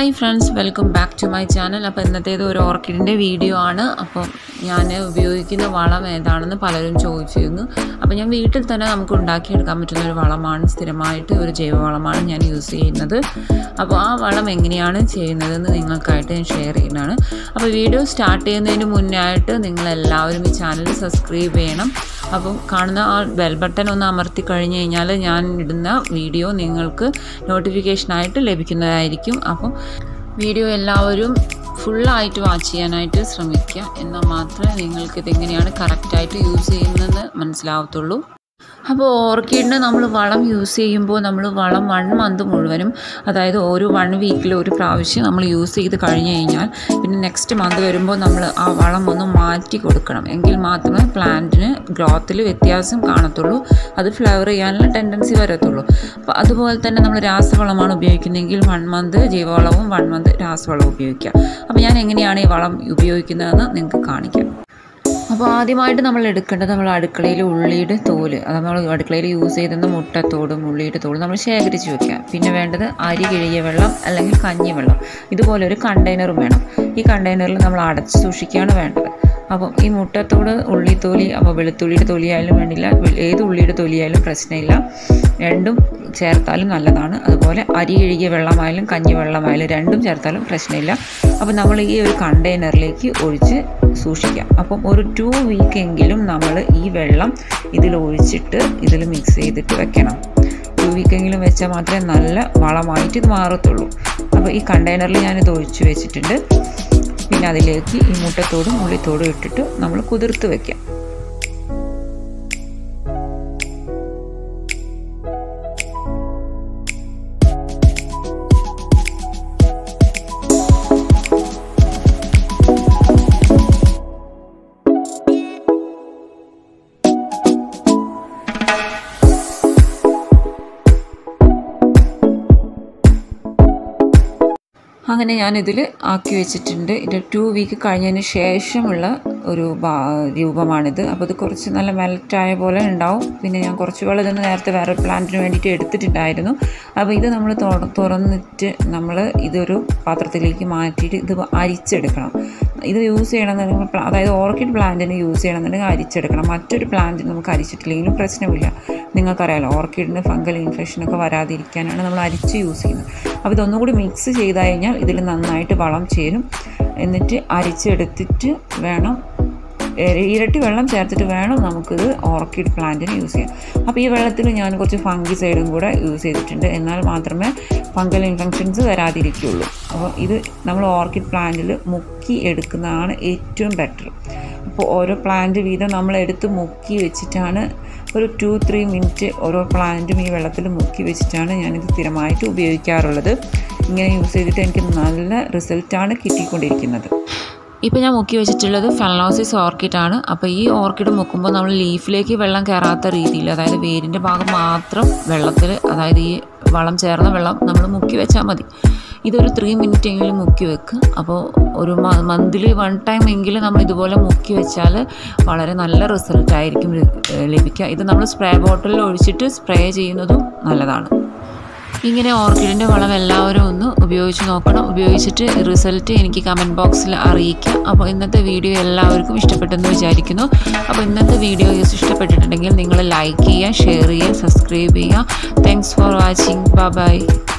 hi friends welcome back to my channel അപ്പോൾ ഇന്നത്തേത് ഒരു ഓർക്കിഡിൻ്റെ വീഡിയോ ആണ് അപ്പോൾ ഞാൻ ഉപയോഗിക്കുന്ന വളം ഏതാണെന്ന് പലരും ചോദിച്ചിരുന്നു അപ്പോൾ ഞാൻ വീട്ടിൽ തന്നെ നമുക്ക് ഉണ്ടാക്കിയെടുക്കാൻ പറ്റുന്ന ഒരു വളമാണ് സ്ഥിരമായിട്ട് ഒരു ജൈവവളമാണ് ഞാൻ യൂസ് ചെയ്യുന്നത് അപ്പോൾ ആ വളം എങ്ങനെയാണ് ചെയ്യുന്നതെന്ന് നിങ്ങൾക്കായിട്ട് ഞാൻ ഷെയർ ചെയ്യുന്നതാണ് അപ്പോൾ വീഡിയോ സ്റ്റാർട്ട് ചെയ്യുന്നതിന് മുന്നായിട്ട് നിങ്ങളെല്ലാവരും ഈ ചാനൽ സബ്സ്ക്രൈബ് ചെയ്യണം അപ്പം കാണുന്ന ആ ബെൽ ബട്ടൺ ഒന്ന് അമർത്തി കഴിഞ്ഞ് കഴിഞ്ഞാൽ ഞാൻ ഇടുന്ന വീഡിയോ നിങ്ങൾക്ക് നോട്ടിഫിക്കേഷനായിട്ട് ലഭിക്കുന്നതായിരിക്കും അപ്പം വീഡിയോ എല്ലാവരും ഫുള്ളായിട്ട് വാച്ച് ചെയ്യാനായിട്ട് ശ്രമിക്കുക എന്നാൽ മാത്രമേ നിങ്ങൾക്ക് ഇതെങ്ങനെയാണ് കറക്റ്റായിട്ട് യൂസ് ചെയ്യുന്നതെന്ന് മനസ്സിലാവത്തുള്ളൂ അപ്പോൾ ഓർക്കിഡിന് നമ്മൾ വളം യൂസ് ചെയ്യുമ്പോൾ നമ്മൾ വളം വൺ മന്ത് മുഴുവനും അതായത് ഒരു വൺ വീക്കിൽ ഒരു പ്രാവശ്യം നമ്മൾ യൂസ് ചെയ്ത് കഴിഞ്ഞ് കഴിഞ്ഞാൽ പിന്നെ നെക്സ്റ്റ് മന്ത് വരുമ്പോൾ നമ്മൾ ആ വളം ഒന്ന് മാറ്റി കൊടുക്കണം എങ്കിൽ മാത്രമേ പ്ലാന്റിന് ഗ്രോത്തിൽ വ്യത്യാസം കാണത്തുള്ളൂ അത് ഫ്ലവർ ചെയ്യാനുള്ള ടെൻഡൻസി വരത്തുള്ളൂ അപ്പോൾ അതുപോലെ തന്നെ നമ്മൾ രാസവളമാണ് ഉപയോഗിക്കുന്നതെങ്കിൽ വൺ മന്ത് ജൈവവളവും വൺ മന്ത് രാസവളവും ഉപയോഗിക്കുക അപ്പോൾ ഞാൻ എങ്ങനെയാണ് ഈ വളം ഉപയോഗിക്കുന്നതെന്ന് നിങ്ങൾക്ക് കാണിക്കാം അപ്പോൾ ആദ്യമായിട്ട് നമ്മൾ എടുക്കേണ്ടത് നമ്മൾ അടുക്കളയിൽ ഉള്ളിയുടെ തോല് അത് നമ്മൾ അടുക്കളയിൽ യൂസ് ചെയ്തുന്ന മുട്ടത്തോടും ഉള്ളിയുടെ തോടും നമ്മൾ ശേഖരിച്ച് വെക്കുക പിന്നെ വേണ്ടത് അരി കിഴിയ വെള്ളം അല്ലെങ്കിൽ കഞ്ഞി വെള്ളം ഇതുപോലെ ഒരു കണ്ടെയ്നറും വേണം ഈ കണ്ടെയ്നറിൽ നമ്മൾ അടച്ച് സൂക്ഷിക്കുകയാണ് വേണ്ടത് അപ്പം ഈ മുട്ടത്തോട് ഉള്ളിത്തോലി അപ്പോൾ വെളുത്തുള്ളിയുടെ തൊലിയായാലും വേണ്ടില്ല ഏത് ഉള്ളിയുടെ തൊലിയായാലും പ്രശ്നമില്ല രണ്ടും ചേർത്താലും നല്ലതാണ് അതുപോലെ അരി കഴുകിയ വെള്ളമായാലും കഞ്ഞി വെള്ളമായാലും രണ്ടും ചേർത്താലും പ്രശ്നമില്ല അപ്പോൾ നമ്മൾ ഈ ഒരു കണ്ടെയ്നറിലേക്ക് ഒഴിച്ച് സൂക്ഷിക്കാം അപ്പം ഒരു ടു വീക്ക് എങ്കിലും നമ്മൾ ഈ വെള്ളം ഇതിൽ ഒഴിച്ചിട്ട് ഇതിൽ മിക്സ് ചെയ്തിട്ട് വെക്കണം ടു വീക്കെങ്കിലും വെച്ചാൽ മാത്രമേ നല്ല വളമായിട്ട് ഇത് മാറത്തുള്ളൂ അപ്പോൾ ഈ കണ്ടെയ്നറിൽ ഞാനിത് ഒഴിച്ച് വെച്ചിട്ടുണ്ട് പിന്നെ അതിലേക്ക് ഈ മുട്ടത്തോടും ഉള്ളിത്തോടും ഇട്ടിട്ട് നമ്മൾ കുതിർത്ത് വെക്കാം അങ്ങനെ ഞാനിതിൽ ആക്കി വെച്ചിട്ടുണ്ട് ഇത് ടു വീക്ക് കഴിഞ്ഞതിന് ശേഷമുള്ള ഒരു രൂപമാണിത് അപ്പോൾ ഇത് കുറച്ച് നല്ല മെൽറ്റായ പോലെ ഉണ്ടാവും പിന്നെ ഞാൻ കുറച്ച് വെള്ളം ഇതൊന്ന് നേരത്തെ വേറെ പ്ലാന്റിന് വേണ്ടിയിട്ട് എടുത്തിട്ടുണ്ടായിരുന്നു അപ്പോൾ ഇത് നമ്മൾ തുറന്നിട്ട് നമ്മൾ ഇതൊരു പാത്രത്തിലേക്ക് മാറ്റിയിട്ട് ഇത് അരിച്ചെടുക്കണം ഇത് യൂസ് ചെയ്യണമെന്നുണ്ടെങ്കിൽ അതായത് ഓർക്കിഡ് പ്ലാന്റിന് യൂസ് ചെയ്യണമെന്നുണ്ടെങ്കിൽ അരിച്ചെടുക്കണം മറ്റൊരു പ്ലാന്റിന് നമുക്ക് അരിച്ചിട്ടില്ലെങ്കിലും പ്രശ്നമില്ല നിങ്ങൾക്കറിയാലോ ഓർക്കിഡിന് ഫംഗൽ ഇൻഫെക്ഷനൊക്കെ വരാതിരിക്കാനാണ് നമ്മൾ അരിച്ച് യൂസ് ചെയ്യുന്നത് അപ്പോൾ ഇതൊന്നും കൂടി മിക്സ് ചെയ്ത് കഴിഞ്ഞാൽ ഇതിൽ നന്നായിട്ട് വളം ചേരും എന്നിട്ട് അരിച്ചെടുത്തിട്ട് വേണം ഇരട്ടി വെള്ളം ചേർത്തിട്ട് വേണം നമുക്കിത് ഓർക്കിഡ് പ്ലാന്റിന് യൂസ് ചെയ്യാം അപ്പോൾ ഈ വെള്ളത്തിൽ ഞാൻ കുറച്ച് ഫംഗിസൈഡും കൂടെ യൂസ് ചെയ്തിട്ടുണ്ട് എന്നാൽ മാത്രമേ ഫംഗൽ ഇൻഫെക്ഷൻസ് വരാതിരിക്കുകയുള്ളൂ അപ്പോൾ ഇത് നമ്മൾ ഓർക്കിഡ് പ്ലാന്റിൽ മുക്കി എടുക്കുന്നതാണ് ഏറ്റവും ബെറ്റർ അപ്പോൾ ഓരോ പ്ലാന്റ് വീതം നമ്മൾ എടുത്ത് മുക്കി വെച്ചിട്ടാണ് ഒരു ടു ത്രീ മിനിറ്റ് ഓരോ പ്ലാന്റും ഈ വെള്ളത്തിൽ മുക്കി വെച്ചിട്ടാണ് ഞാനിത് സ്ഥിരമായിട്ട് ഉപയോഗിക്കാറുള്ളത് ഇങ്ങനെ യൂസ് ചെയ്തിട്ട് എനിക്ക് നല്ല റിസൾട്ടാണ് കിട്ടിക്കൊണ്ടിരിക്കുന്നത് ഇപ്പോൾ ഞാൻ മുക്കി വെച്ചിട്ടുള്ളത് ഫെലോസിസ് ഓർക്കിഡാണ് അപ്പോൾ ഈ ഓർക്കിഡ് മുക്കുമ്പോൾ നമ്മൾ ലീഫിലേക്ക് വെള്ളം കയറാത്ത രീതിയിൽ അതായത് വേരിൻ്റെ ഭാഗം മാത്രം വെള്ളത്തിൽ അതായത് ഈ വളം ചേർന്ന വെള്ളം നമ്മൾ മുക്കി വെച്ചാൽ മതി ഇതൊരു ത്രീ മിനിറ്റ് എങ്കിലും മുക്കി വെക്കുക അപ്പോൾ ഒരു മന്ത്ലി വൺ ടൈം എങ്കിലും നമ്മൾ ഇതുപോലെ മുക്കി വെച്ചാൽ വളരെ നല്ല റിസൾട്ട് ആയിരിക്കും ലഭിക്കുക ഇത് നമ്മൾ സ്പ്രേ ബോട്ടിലിൽ ഒഴിച്ചിട്ട് സ്പ്രേ ചെയ്യുന്നതും നല്ലതാണ് ഇങ്ങനെ ഓർക്കിഡിൻ്റെ വളം എല്ലാവരും ഒന്ന് ഉപയോഗിച്ച് നോക്കണം ഉപയോഗിച്ചിട്ട് റിസൾട്ട് എനിക്ക് കമൻറ്റ് ബോക്സിൽ അറിയിക്കുക അപ്പോൾ ഇന്നത്തെ വീഡിയോ എല്ലാവർക്കും ഇഷ്ടപ്പെട്ടെന്ന് വിചാരിക്കുന്നു അപ്പോൾ ഇന്നത്തെ വീഡിയോ ഇഷ്ടപ്പെട്ടിട്ടുണ്ടെങ്കിൽ നിങ്ങൾ ലൈക്ക് ചെയ്യുക ഷെയർ ചെയ്യുക സബ്സ്ക്രൈബ് ചെയ്യുക താങ്ക്സ് ഫോർ വാച്ചിങ് ബൈ